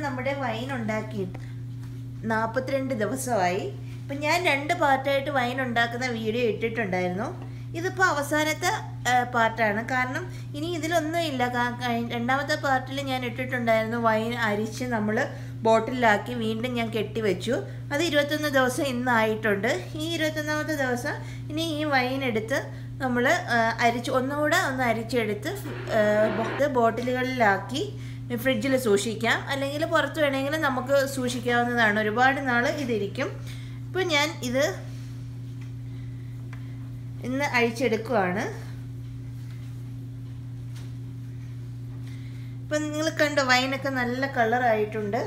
നമ്മുടെ വൈൻ ഉണ്ടാക്കിയിട്ട് നാൽപ്പത്തിരണ്ട് ദിവസമായി ഇപ്പം ഞാൻ രണ്ട് പാർട്ടായിട്ട് വൈൻ ഉണ്ടാക്കുന്ന വീഡിയോ ഇട്ടിട്ടുണ്ടായിരുന്നു ഇതിപ്പോൾ അവസാനത്തെ ആ, പാർട്ടാണ് കാരണം ഇനി ഇതിലൊന്നും ഇല്ല കാ- കഴി- രണ്ടാമത്തെ പാർട്ടിൽ ഞാൻ ഇട്ടിട്ടുണ്ടായിരുന്നു വൈൻ അരിച്ച് നമ്മൾ ബോട്ടിലാക്കി വീണ്ടും ഞാൻ കെട്ടിവെച്ചു അത് ഇരുപത്തൊന്ന് ദിവസം ഇന്നായിട്ടുണ്ട് ഈ ഇരുപത്തൊന്നാമത്തെ ദിവസം ഇനി ഈ വൈൻ എടുത്ത് നമ്മൾ അരിച്ച് ഒന്നുകൂടെ ഒന്ന് അരിച്ചെടുത്ത് ആ, ബോ- ബോട്ടിലുകളിലാക്കി ഫ്രിഡ്ജിൽ സൂക്ഷിക്കാം അല്ലെങ്കിൽ പുറത്ത് വേണമെങ്കിൽ നമുക്ക് സൂക്ഷിക്കാവുന്നതാണ് ഒരുപാട് നാൾ ഇതിരിക്കും ഇപ്പോൾ ഞാൻ ഇത് ഇന്ന് അഴിച്ചെടുക്കുവാണ് ഇപ്പം നിങ്ങൾ കണ്ടോ വൈനൊക്കെ നല്ല കളറായിട്ടുണ്ട്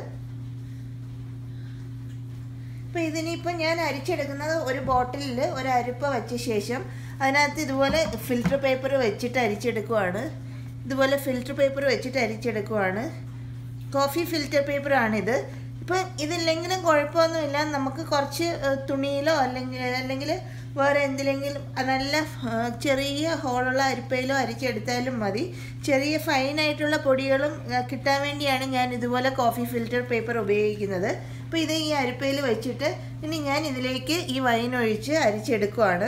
അപ്പോൾ ഇതിനിപ്പോൾ ഞാൻ അരിച്ചെടുക്കുന്നത് ഒരു ബോട്ടിലിൽ ഒരു അരിപ്പ വെച്ച ശേഷം അതിനകത്ത് ഇതുപോലെ ഫിൽറ്റർ പേപ്പർ വെച്ചിട്ട് അരിച്ചെടുക്കുവാണ് ഇതുപോലെ ഫിൽറ്റർ പേപ്പർ വെച്ചിട്ട് അരിച്ചെടുക്കുവാണ് കോഫി ഫിൽറ്റർ പേപ്പറാണിത് ഇപ്പം ഇതില്ലെങ്കിലും കുഴപ്പമൊന്നുമില്ല നമുക്ക് കുറച്ച് ഏഹ്, തുണിയിലോ അല്ലെങ്കിൽ അല്ലെങ്കിൽ വേറെ എന്തിലെങ്കിലും നല്ല ഏഹ്, ചെറിയ ഹോളുള്ള അരിപ്പയിലോ അരിച്ചെടുത്താലും മതി ചെറിയ ഫൈനായിട്ടുള്ള പൊടികളും ഏഹ്, കിട്ടാൻ വേണ്ടിയാണ് ഞാൻ ഇതുപോലെ കോഫി ഫിൽറ്റർ പേപ്പർ ഉപയോഗിക്കുന്നത് അപ്പോൾ ഇത് ഈ അരിപ്പയിൽ വെച്ചിട്ട് ഇനി ഞാൻ ഇതിലേക്ക് ഈ വൈൻ ഒഴിച്ച് അരിച്ചെടുക്കുവാണ്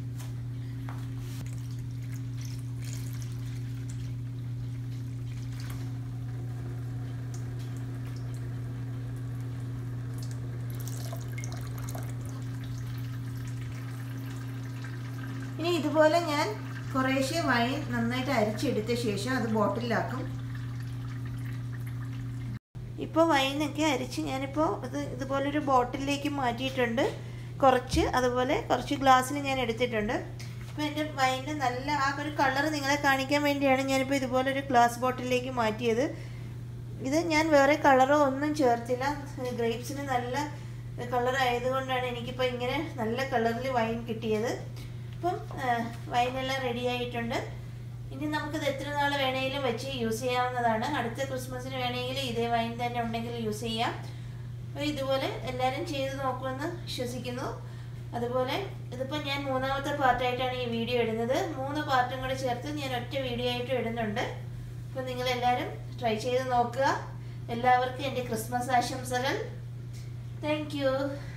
ഇനി ഇതുപോലെ ഞാൻ കുറേശ്ശെ വൈൻ നന്നായിട്ട് അരിച്ചെടുത്ത ശേഷം അത് ബോട്ടിലാക്കും ഇപ്പോൾ വൈനൊക്കെ അരിച്ച് ഞാനിപ്പോൾ ഇത് ഇതുപോലൊരു ബോട്ടിലേക്ക് മാറ്റിയിട്ടുണ്ട് കുറച്ച് അതുപോലെ കുറച്ച് ഗ്ലാസ്സിൽ ഞാൻ എടുത്തിട്ടുണ്ട് ഇപ്പോൾ എൻ്റെ വൈൻ്റെ നല്ല ആ ഒരു കളർ നിങ്ങളെ കാണിക്കാൻ വേണ്ടിയാണ് ഞാനിപ്പോൾ ഇതുപോലൊരു ഗ്ലാസ് ബോട്ടിലേക്ക് മാറ്റിയത് ഇത് ഞാൻ വേറെ കളറോ ഒന്നും ചേർത്തില്ല ഗ്രേപ്സിന് നല്ല കളർ ആയതുകൊണ്ടാണ് എനിക്കിപ്പോൾ ഇങ്ങനെ നല്ല കളറിൽ വൈൻ കിട്ടിയത് അപ്പം വൈനെല്ലാം റെഡി ആയിട്ടുണ്ട് ഇനി നമുക്കിത് എത്ര നാൾ വേണമെങ്കിലും വെച്ച് യൂസ് ചെയ്യാവുന്നതാണ് അടുത്ത ക്രിസ്മസിന് വേണമെങ്കിൽ ഇതേ വൈൻ തന്നെ ഉണ്ടെങ്കിൽ യൂസ് ചെയ്യാം അപ്പോൾ ഇതുപോലെ എല്ലാവരും ചെയ്ത് നോക്കുമെന്ന് വിശ്വസിക്കുന്നു അതുപോലെ ഇതിപ്പോൾ ഞാൻ മൂന്നാമത്തെ പാർട്ടായിട്ടാണ് ഈ വീഡിയോ ഇടുന്നത് മൂന്ന് പാർട്ടും കൂടെ ചേർത്ത് ഞാൻ ഒറ്റ വീഡിയോ ആയിട്ട് ഇടുന്നുണ്ട് അപ്പോൾ നിങ്ങളെല്ലാവരും ട്രൈ ചെയ്ത് നോക്കുക എല്ലാവർക്കും എൻ്റെ ക്രിസ്മസ് ആശംസകൾ താങ്ക് യു